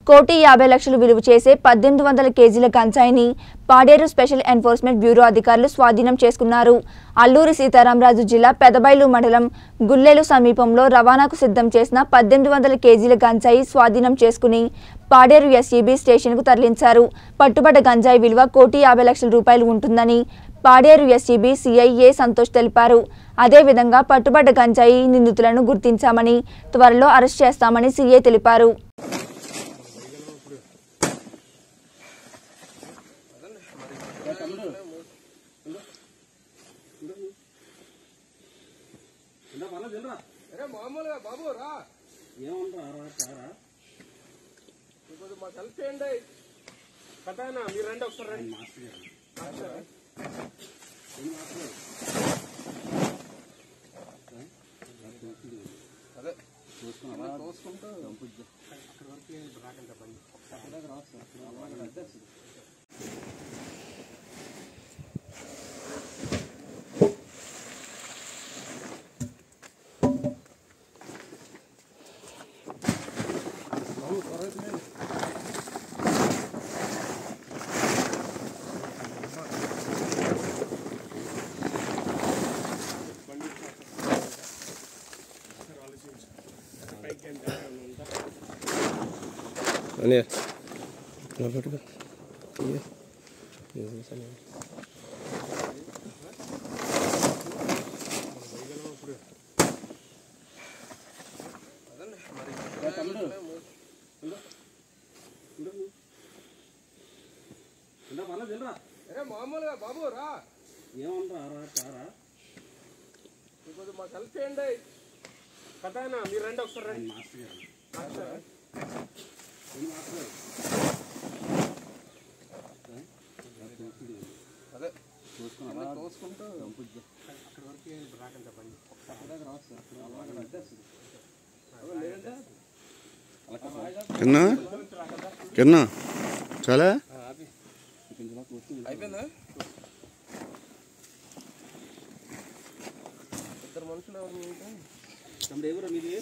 కోటి యాభై లక్షలు విలువ చేసే పద్దెనిమిది వందల కేజీల గంజాయిని పాడేరు స్పెషల్ ఎన్ఫోర్స్మెంట్ బ్యూరో అధికారులు స్వాధీనం చేసుకున్నారు అల్లూరి సీతారామరాజు జిల్లా పెదబైలు మండలం గుల్లెలు సమీపంలో రవాణాకు సిద్ధం చేసిన పద్దెనిమిది వందల కేజీల గంజాయి స్వాధీనం చేసుకుని పాడేరు ఎస్ఈబీ స్టేషన్కు తరలించారు పట్టుబడ్డ గంజాయి విలువ కోటి యాభై లక్షల రూపాయలు ఉంటుందని Paderu SEB CI A Santosh తెలిపారు అదేవిధంగా పట్టుబడ్డ గంజాయి నిందితులను గుర్తించామని త్వరలో అరెస్ట్ చేస్తామని సీఐ తెలిపారు అరే మామూలుగా బాబు రా ఏమంటారా రారా ఇప్పుడు మాకు హెల్ప్ చేయండి కథానా మీరు రండి ఒకసారి రండి మాస్టర్ గారు ఏం మాస్టర్ గారు? అదే చూసుకున్నావా? తోసుకుంటూ పంపించు. అక్కడ వరకు రాకంట బండి అలాగే రా సార్. అలాగే రా. అదే సార్. అనే పట్టుకో ఏ తమ్ముడు? ఉండు. ఉండు. ఉండు, పర్లేదు, వెళ్ళరా. అరే మామూలుగా బాబు రా ఏమంటారా రా రారా ఇప్పుడు మాకు హెల్ప్ చేయండి కథానా మీరు రండి ఒకసారి రండి ఆయన మాస్టర్ గారు ఏం మాస్టర్ గారు? అదే చూసుకున్నావా? తోసుకుంటూ పంపించు. అక్కడ వరకు రాకంట బండి అలాగే రా సార్. అలాగే రా. అదే సార్. లేదంటే కిన్నా కిన్నా చాలా కొంచెం ఇలా కూర్చుని అయిపోయిందా ఇద్దరు మనుషులు ఎవరు మీకు తమ్ముడు ఎవరు మీది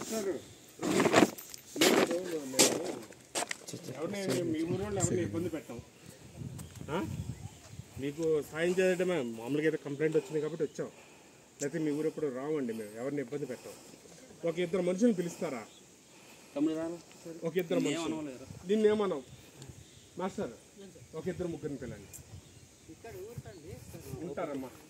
ఎవరిని మీ ఊరు వాళ్ళు ఎవరిని ఇబ్బంది పెట్టాం ఆ? మీకు సాయం చేయడమే మామూలుగా అయితే కంప్లైంట్ వచ్చింది కాబట్టి వచ్చాం లేకపోతే మీ ఊరు ఎప్పుడు రావండి మేము ఎవరిని ఇబ్బంది పెట్టాం ఒక ఇద్దరు మనుషులు పిలుస్తారా తమ్ముడు రారా ఒక ఇద్దరు మనుషులు ఏమనలేరు దీన్ని ఏమన్నాం మాస్టర్ ఒక ఇద్దరు ముగ్గురిని పిల్లండి ఉంటారమ్మా